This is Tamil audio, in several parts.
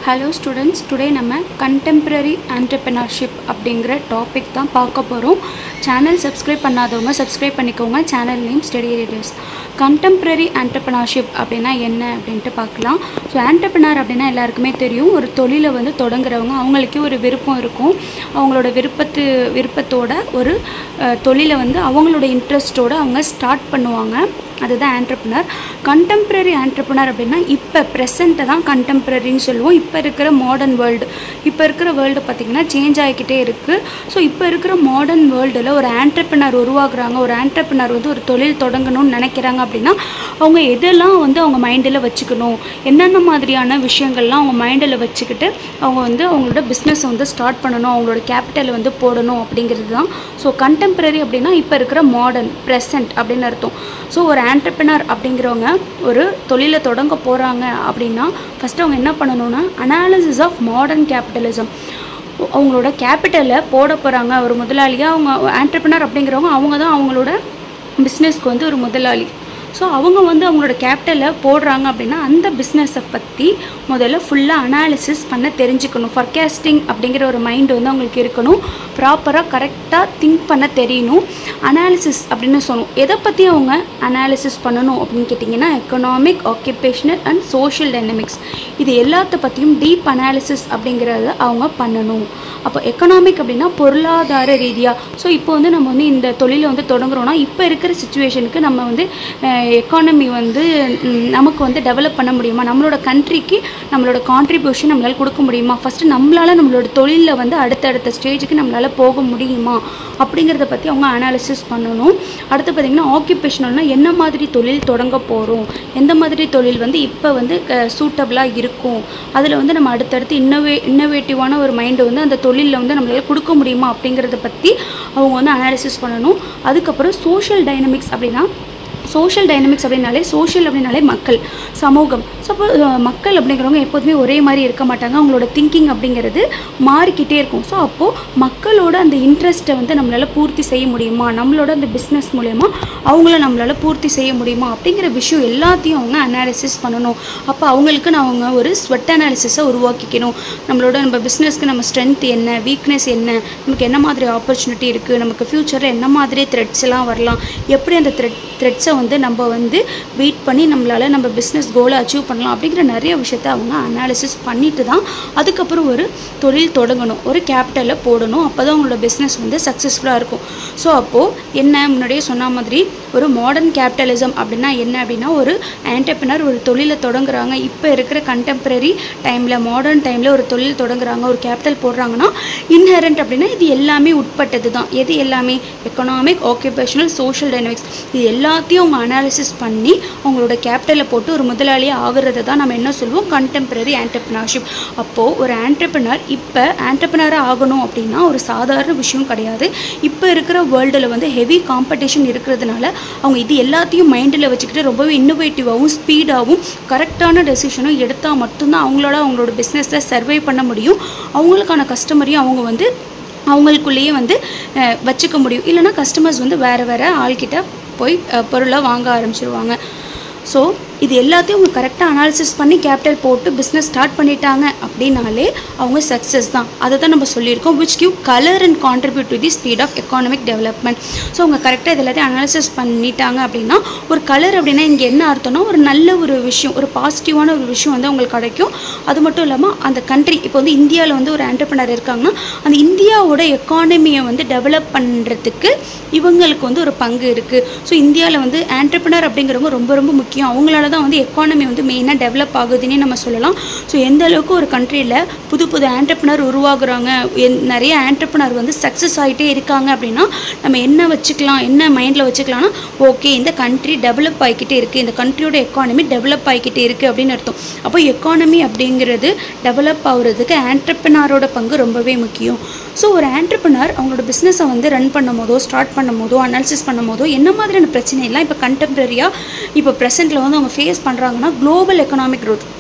ஹலோ ஸ்டூடெண்ட்ஸ் டுடே நம்ம கண்டெம்ப்ரரி ஆண்டர்பிரினர்ஷிப் அப்படிங்கிற டாபிக் தான் பார்க்க போகிறோம் சேனல் சப்ஸ்கிரைப் பண்ணாதவங்க சப்ஸ்கிரைப் பண்ணிக்கோங்க channel name study radios contemporary entrepreneurship அப்படின்னா என்ன அப்படின்ட்டு பார்க்கலாம் ஸோ ஆண்டர்பிரினர் அப்படின்னா எல்லாருக்குமே தெரியும் ஒரு தொழிலை வந்து தொடங்குறவங்க அவங்களுக்கே ஒரு விருப்பம் இருக்கும் அவங்களோட விருப்பத்து விருப்பத்தோட ஒரு அஹ், தொழிலை வந்து அவங்களோட இன்ட்ரெஸ்ட்டோட அவங்க ஸ்டார்ட் பண்ணுவாங்க அதுதான் ஆண்டர்பிரினர் கண்டெம்ப்ரரி ஆண்டர்பிரினர் அப்படின்னா இப்போ ப்ரெசண்ட்டை தான் கண்டெம்ப்ரரின்னு சொல்லுவோம் இப்போ இருக்கிற மாடர்ன் வேர்ல்டு இப்போ இருக்கிற வேர்ல்டு பார்த்திங்கன்னா சேஞ்ச் ஆகிக்கிட்டே இருக்குது ஸோ இப்போ இருக்கிற மாடர்ன் வேர்ல்டில் ஒரு ஆண்டர்பிரினர் உருவாக்குறாங்க ஒரு ஆண்டர்பிரினர் வந்து ஒரு தொழில் தொடங்கணும்னு நினைக்கிறாங்க அப்படின்னா அவங்க எதெல்லாம் வந்து அவங்க மைண்டில் வச்சுக்கணும் என்னென்ன மாதிரியான விஷயங்கள்லாம் அவங்க மைண்டில் வச்சுக்கிட்டு அவங்க வந்து அவங்களோட பிஸ்னஸ் வந்து ஸ்டார்ட் பண்ணணும் அவங்களோட கேபிட்டலை வந்து போடணும் அப்படிங்கிறது தான் ஸோ கண்டெம்ப்ரரி அப்படின்னா இப்போ இருக்கிற மாடர்ன் ப்ரெசன்ட் அப்படின்னு அர்த்தம் ஸோ ஒரு ஆண்டர்பிரினர் அப்படிங்கிறவங்க ஒரு தொழிலை தொடங்க போகிறாங்க அப்படின்னா ஃபஸ்ட்டு அவங்க என்ன பண்ணணும்னா அனாலிசிஸ் ஆஃப் மாடர்ன் கேபிட்டலிசம் அவங்களோட கேபிட்டலை போட போகிறாங்க ஒரு முதலாளியாக அவங்க ஆண்டர்பிரினர் அப்படிங்கிறவங்க அவங்க தான் அவங்களோட பிஸ்னஸ்க்கு வந்து ஒரு முதலாளி ஸோ அவங்க வந்து அவங்களோட கேபிட்டலை போடுறாங்க அப்படின்னா அந்த பிஸ்னஸை பற்றி முதல்ல ஃபுல்லாக அனாலிசிஸ் பண்ண தெரிஞ்சுக்கணும் ஃபர்காஸ்டிங் அப்படிங்கிற ஒரு மைண்ட் வந்து அவங்களுக்கு இருக்கணும் ப்ராப்பராக கரெக்டாக திங்க் பண்ண தெரியணும் அனாலிசிஸ் அப்படின்னு சொல்லணும் எதை பற்றி அவங்க அனாலிசிஸ் பண்ணணும் அப்படின்னு கேட்டிங்கன்னா economic occupational and social dynamics இது எல்லாத்த பற்றியும் டீப் அனாலிசிஸ் அப்படிங்கிறத அவங்க பண்ணணும் அப்போ எக்கனாமிக் அப்படின்னா பொருளாதார ரீதியாக ஸோ இப்போ வந்து நம்ம வந்து இந்த தொழிலை வந்து தொடங்குறோம்னா இப்போ இருக்கிற சுச்சுவேஷனுக்கு நம்ம வந்து எக்கானமி வந்து ம், நமக்கு வந்து டெவலப் பண்ண முடியுமா நம்மளோட கண்ட்ரிக்கு நம்மளோட கான்ட்ரிபியூஷன் நம்மளால் கொடுக்க முடியுமா ஃபஸ்ட்டு நம்மளால் நம்மளோட தொழிலில் வந்து அடுத்தடுத்த ஸ்டேஜுக்கு நம்மளால் போக முடியுமா அப்படிங்கிறத பற்றி அவங்க அனாலிசிஸ் பண்ணணும் அடுத்து பார்த்திங்கன்னா ஆக்கியபேஷனல்னால் என்ன மாதிரி தொழில் தொடங்க போகிறோம் எந்த மாதிரி தொழில் வந்து இப்போ வந்து சூட்டபிளாக இருக்கும் அதில் வந்து நம்ம அடுத்தடுத்து இன்னோவே இன்னோவேட்டிவான ஒரு மைண்டு வந்து அந்த தொழிலில் வந்து நம்மளால் கொடுக்க முடியுமா அப்படிங்கிறத பற்றி அவங்க வந்து அனாலிசிஸ் பண்ணணும் அதுக்கப்புறம் சோஷியல் டைனமிக்ஸ் அப்படின்னா சோஷியல் டைனமிக்ஸ் அப்படின்னாலே சோஷியல் அப்படின்னாலே மக்கள் சமூகம் ஸோ அப்போ அஹ், மக்கள் அப்படிங்கிறவங்க எப்போதுமே ஒரே மாதிரி இருக்க மாட்டாங்க அவங்களோட திங்கிங் அப்படிங்கிறது மாறிக்கிட்டே இருக்கும் ஸோ அப்போது மக்களோட அந்த இன்ட்ரெஸ்ட்டை வந்து நம்மளால் பூர்த்தி செய்ய முடியுமா நம்மளோட அந்த பிஸ்னஸ் மூலயமா அவங்கள நம்மளால் பூர்த்தி செய்ய முடியுமா அப்படிங்கிற விஷயம் எல்லாத்தையும் அவங்க அனாலிசிஸ் பண்ணணும் அப்போ அவங்களுக்கு நான் அவங்க ஒரு ஸ்வெட் அனாலிசிஸை உருவாக்கிக்கணும் நம்மளோட நம்ம பிஸ்னஸ்க்கு நம்ம ஸ்ட்ரென்த் என்ன வீக்னஸ் என்ன நமக்கு என்ன மாதிரி ஆப்பர்ச்சுனிட்டி இருக்குது நமக்கு ஃப்யூச்சரில் என்ன மாதிரி த்ரெட்ஸ் எல்லாம் வரலாம் எப்படி அந்த த்ரெட் த்ரெட்ஸை வந்து நம்ம வந்து வெயிட் பண்ணி நம்மளால் நம்ம பிஸ்னஸ் கோலை அச்சீவ் பண்ணலாம் அப்படிங்கிற நிறைய விஷயத்த அவங்க அனாலிசிஸ் பண்ணிட்டு தான் அதுக்கப்புறம் ஒரு தொழில் தொடங்கணும் ஒரு கேபிட்டலை போடணும் அப்போ தான் அவங்களோட பிஸ்னஸ் வந்து சக்ஸஸ்ஃபுல்லாக இருக்கும் ஸோ அப்போது என்ன முன்னாடியே சொன்ன மாதிரி ஒரு மாடர்ன் கேபிட்டலிசம் அப்படின்னா என்ன அப்படின்னா ஒரு ஆண்டர்பிரினர் ஒரு தொழிலை தொடங்குறாங்க இப்போ இருக்கிற கண்டெம்ப்ரரி டைமில் மாடர்ன் டைமில் ஒரு தொழில் தொடங்குறாங்க ஒரு கேபிட்டல் போடுறாங்கன்னா இன்ஹெரண்ட் அப்படின்னா இது எல்லாமே உட்பட்டது தான் எது எல்லாமே எக்கனாமிக் ஆக்கியபேஷனல் சோஷியல் டைனமிக்ஸ் இது எல்லாத்தையும் அவங்க அனாலிசிஸ் பண்ணி அவங்களோட கேபிட்டலை போட்டு ஒரு முதலாளியாக ஆகுறதை தான் நம்ம என்ன சொல்லுவோம் கண்டெம்ப்ரரி ஆண்டர்பிரினர்ஷிப் அப்போது ஒரு ஆண்டர்பிரினர் இப்போ ஆண்டர்பிரினராக ஆகணும் அப்படின்னா ஒரு சாதாரண விஷயம் கிடையாது இப்போ இருக்கிற வேர்ல்டில் வந்து ஹெவி காம்படிஷன் இருக்கிறதுனால அவங்க இது எல்லாத்தையும் மைண்டில் வச்சுக்கிட்டு ரொம்பவே இன்னோவேட்டிவாகவும் ஸ்பீடாகவும் கரெக்டான டெசிஷனும் எடுத்தால் மட்டும்தான் அவங்களோட அவங்களோட பிஸ்னஸை சர்வை பண்ண முடியும் அவங்களுக்கான கஸ்டமரையும் அவங்க வந்து அவங்களுக்குள்ளேயே வந்து அஹ், வச்சுக்க முடியும் இல்லைனா கஸ்டமர்ஸ் வந்து வேறு வேறு ஆள்கிட்ட போய் அஹ், பொருளை வாங்க ஆரம்பிச்சிருவாங்க ஸோ இது எல்லாத்தையும் அவங்க கரெக்டாக அனாலிசிஸ் பண்ணி கேபிட்டல் போட்டு பிஸ்னஸ் ஸ்டார்ட் பண்ணிட்டாங்க அப்படின்னாலே அவங்க சக்ஸஸ் தான் அதை தான் நம்ம சொல்லியிருக்கோம் which give colour and contribute to the speed of economic development so அவங்க கரெக்டாக இது எல்லாத்தையும் அனாலிசிஸ் பண்ணிட்டாங்க அப்படின்னா ஒரு கலர் அப்படின்னா இங்கே என்ன அர்த்தம்னா ஒரு நல்ல ஒரு விஷயம் ஒரு பாசிட்டிவான ஒரு விஷயம் வந்து அவங்களுக்கு கிடைக்கும் அது மட்டும் இல்லாமல் அந்த கண்ட்ரி இப்போ வந்து இந்தியாவில் வந்து ஒரு ஆண்டர்பனர் இருக்காங்கன்னா அந்த இந்தியாவோட எக்கானமியை வந்து டெவலப் பண்ணுறதுக்கு இவங்களுக்கு வந்து ஒரு பங்கு இருக்குது ஸோ இந்தியாவில் வந்து ஆண்டர்பனர் அப்படிங்கிறவங்க ரொம்ப ரொம்ப முக்கியம் அவங்களால தான் வந்து எக்கானமி வந்து மெயினாக டெவலப் ஆகுதுன்னே நம்ம சொல்லலாம் ஸோ எந்த அளவுக்கு ஒரு கண்ட்ரியில் புது புது ஆண்டர்பனர் உருவாகுறாங்க என் நிறைய ஆண்டர்பனர் வந்து சக்ஸஸ் ஆகிட்டே இருக்காங்க அப்படின்னா நம்ம என்ன வச்சுக்கலாம் என்ன மைண்டில் வச்சுக்கலாம்னா ஓகே இந்த கண்ட்ரி டெவலப் ஆகிக்கிட்டே இருக்குது இந்த கண்ட்ரியோட எக்கானமி டெவலப் ஆகிக்கிட்டே இருக்குது அப்படின்னு அர்த்தம் அப்போ எக்கானமி அப்படிங்கிறது டெவலப் ஆகுறதுக்கு ஆண்டர்பனரோட பங்கு ரொம்பவே முக்கியம் ஸோ ஒரு ஆண்டர்பனர் அவங்களோட பிஸ்னஸை வந்து ரன் பண்ணும் போதோ ஸ்டார்ட் பண்ணும் போதோ அனாலிசிஸ் பண்ணும் போதோ என்ன மாதிரியான பிரச்சனை எல்லாம் இப்போ கண்டெம்ப்ரரியாக இப்போ ப்ரெசென்ட்டில் வந்து அவங்க ஃபேஸ் பண்ணுறாங்கன்னா குளோபல் எக்கனாமிக் growth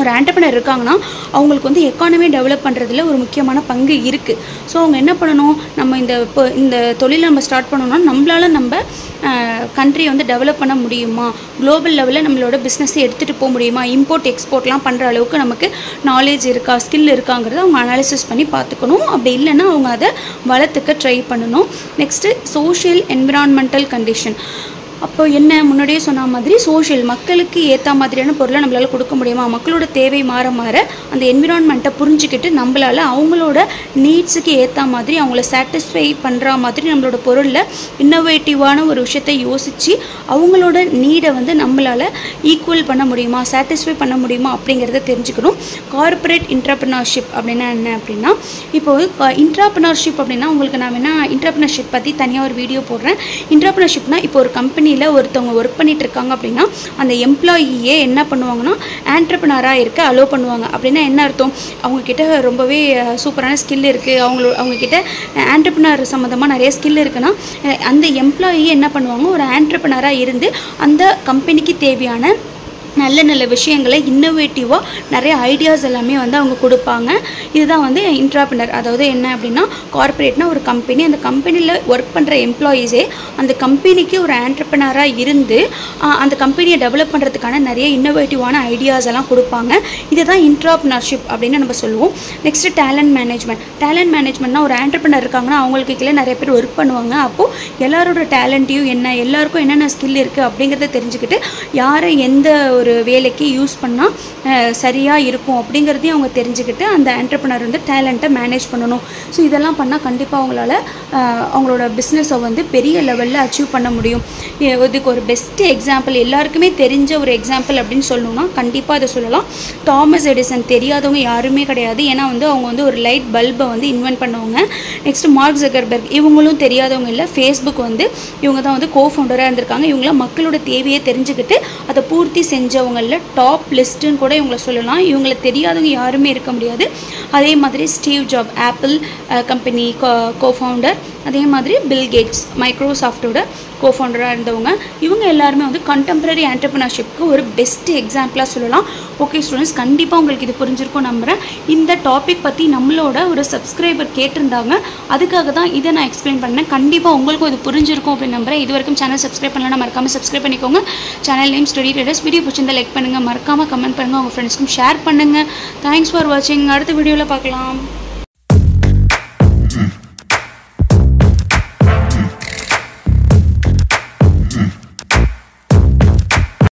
ஒரு ஆண்டர்பனர் இருக்காங்கன்னா அவங்களுக்கு வந்து எக்கானமி டெவலப் பண்ணுறதுல ஒரு முக்கியமான பங்கு இருக்குது ஸோ அவங்க என்ன பண்ணணும் நம்ம இந்த இப்போ இந்த தொழிலை நம்ம ஸ்டார்ட் பண்ணணும்னா நம்மளால நம்ம கண்ட்ரியை வந்து டெவலப் பண்ண முடியுமா குளோபல் லெவலில் நம்மளோட பிஸ்னஸை எடுத்துகிட்டு போக முடியுமா இம்போர்ட் எக்ஸ்போர்ட்லாம் பண்ணுற அளவுக்கு நமக்கு நாலேஜ் இருக்கா ஸ்கில் இருக்காங்கிறத அவங்க அனாலிசிஸ் பண்ணி பார்த்துக்கணும் அப்படி இல்லைன்னா அவங்க அதை வளர்த்துக்க ட்ரை பண்ணணும் நெக்ஸ்ட்டு சோஷியல் என்விரான்மெண்டல் கண்டிஷன் அப்போ என்ன முன்னாடியே சொன்ன மாதிரி சோஷியல் மக்களுக்கு ஏற்ற மாதிரியான பொருளை நம்மளால் கொடுக்க முடியுமா மக்களோட தேவை மாற மாற அந்த என்விரான்மெண்ட்டை புரிஞ்சுக்கிட்டு நம்மளால் அவங்களோட நீட்ஸுக்கு ஏற்ற மாதிரி அவங்கள சாட்டிஸ்ஃபை பண்ணுற மாதிரி நம்மளோட பொருளில் இன்னோவேட்டிவான ஒரு விஷயத்தை யோசித்து அவங்களோட நீடை வந்து நம்மளால் ஈக்குவல் பண்ண முடியுமா சாட்டிஸ்ஃபை பண்ண முடியுமா அப்படிங்கிறத தெரிஞ்சுக்கணும் கார்ப்பரேட் இன்டர்பிரினர்ஷிப் அப்படின்னா என்ன அப்படின்னா இப்போ இன்டர்பிரினர்ஷிப் அப்படின்னா உங்களுக்கு நான் வேணா இன்டர்பிரினர்ஷிப் பற்றி தனியாக ஒரு வீடியோ போடுறேன் இன்டர்பிரினர்ஷிப்னா இப்போ ஒரு கம்பெனியில் ஒருத்தவங்க ஒர்க் பண்ணிட்டு இருக்காங்க அப்படின்னா அந்த எம்ப்ளாயியே என்ன பண்ணுவாங்கன்னா ஆண்டர்பிரினராக இருக்க அலோவ் பண்ணுவாங்க அப்படின்னா என்ன அர்த்தம் அவங்கக்கிட்ட ரொம்பவே சூப்பரான ஸ்கில் இருக்குது அவங்களோ அவங்கக்கிட்ட ஆண்டர்பிரினர் சம்மந்தமாக நிறைய ஸ்கில் இருக்குன்னா அஹ் அந்த எம்ப்ளாயி என்ன பண்ணுவாங்க ஒரு ஆண்டர்பிரினராக இருந்து அந்த கம்பெனிக்கு தேவையான நல்ல நல்ல விஷயங்களை இன்னோவேட்டிவாக நிறைய ஐடியாஸ் எல்லாமே வந்து அவங்க கொடுப்பாங்க இதுதான் வந்து இன்ட்ராபினர் அதாவது என்ன அப்படின்னா கார்ப்பரேட்னா ஒரு கம்பெனி அந்த கம்பெனியில் ஒர்க் பண்ணுற எம்ப்ளாயீஸே அந்த கம்பெனிக்கு ஒரு ஆண்டர்பிரினராக இருந்து ஆஹ், அந்த கம்பெனியை டெவலப் பண்ணுறதுக்கான நிறைய இன்னோவேட்டிவான ஐடியாஸ் எல்லாம் கொடுப்பாங்க இதுதான் இன்ட்ராப்னர்ஷிப் அப்படின்னு நம்ம சொல்லுவோம் நெக்ஸ்ட்டு டேலண்ட் மேனேஜ்மெண்ட் டேலண்ட் மேனேஜ்மெண்ட்னா ஒரு ஆண்டர்பிரினர் இருக்காங்கன்னா அவங்களுக்கு கீழே நிறைய பேர் ஒர்க் பண்ணுவாங்க அப்போது எல்லாரோட டேலண்ட்டையும் என்ன எல்லாருக்கும் என்னென்ன ஸ்கில் இருக்குது அப்படிங்கிறத தெரிஞ்சுக்கிட்டு யாரை எந்த ஒரு வேலைக்கு யூஸ் பண்ணால் சரியாக இருக்கும் அப்படிங்கிறதையும் அவங்க தெரிஞ்சுக்கிட்டு அந்த ஆண்டர்பிரினர் வந்து டேலண்ட்டை மேனேஜ் பண்ணணும் ஸோ இதெல்லாம் பண்ணால் கண்டிப்பாக அவங்களால அஹ், அவங்களோட பிஸ்னஸை வந்து பெரிய லெவலில் அச்சீவ் பண்ண முடியும் இ- இதுக்கு ஒரு பெஸ்ட் எக்ஸாம்பிள் எல்லாருக்குமே தெரிஞ்ச ஒரு எக்ஸாம்பிள் அப்படின்னு சொல்லணும்னா கண்டிப்பாக அதை சொல்லலாம் தாமஸ் எடிசன் தெரியாதவங்க யாருமே கிடையாது ஏன்னா வந்து அவங்க வந்து ஒரு லைட் பல்பை வந்து இன்வென்ட் பண்ணவங்க நெக்ஸ்ட் மார்க் ஜக்கர்பர்க் இவங்களும் தெரியாதவங்க இல்லை ஃபேஸ்புக் வந்து இவங்க தான் வந்து கோ ஃபவுண்டராக இருந்திருக்காங்க இவங்களாம் மக்களோட தேவையை தெரிஞ்சுக்கிட்டு அதை பூர்த்தி செஞ்சவங்களில் டாப் லிஸ்ட்டுன்னு கூட இவங்கள சொல்லலாம் இவங்கள தெரியாதவங்க யாருமே இருக்க முடியாது அதே மாதிரி Steve Job Apple company co founder அதே மாதிரி பில் கேட்ஸ் மைக்ரோசாஃப்டோட கோ ஃபவுண்டராக இருந்தவங்க இவங்க எல்லாருமே வந்து கண்டெம்பரரி ஆண்டர்பிரினர்ஷிப்க்கு ஒரு பெஸ்ட் எக்ஸாம்பிளாக சொல்லலாம் ஓகே ஸ்டூடெண்ட்ஸ் கண்டிப்பாக உங்களுக்கு இது புரிஞ்சிருக்கும் நம்புகிறேன் இந்த டாபிக் பற்றி நம்மளோட ஒரு சப்ஸ்கிரைபர் கேட்டிருந்தாங்க அதுக்காக தான் இதை நான் எக்ஸ்பிளைன் பண்ணேன் கண்டிப்பாக உங்களுக்கும் இது புரிஞ்சிருக்கும் அப்படின்னு நம்புறேன் இது வரைக்கும் சேனல் சப்ஸ்கிரைப் பண்ணலாம் மறக்காமல் சப்ஸ்கிரைப் பண்ணிக்கோங்க channel name study traders video பிடிச்சிருந்தா லைக் பண்ணுங்கள் மறக்காமல் கமெண்ட் பண்ணுங்கள் உங்கள் ஃப்ரெண்ட்ஸ்க்கும் ஷேர் பண்ணுங்கள் தேங்க்ஸ் ஃபார் வாட்சிங் அடுத்த வீடியோவில் பார்க்கலாம்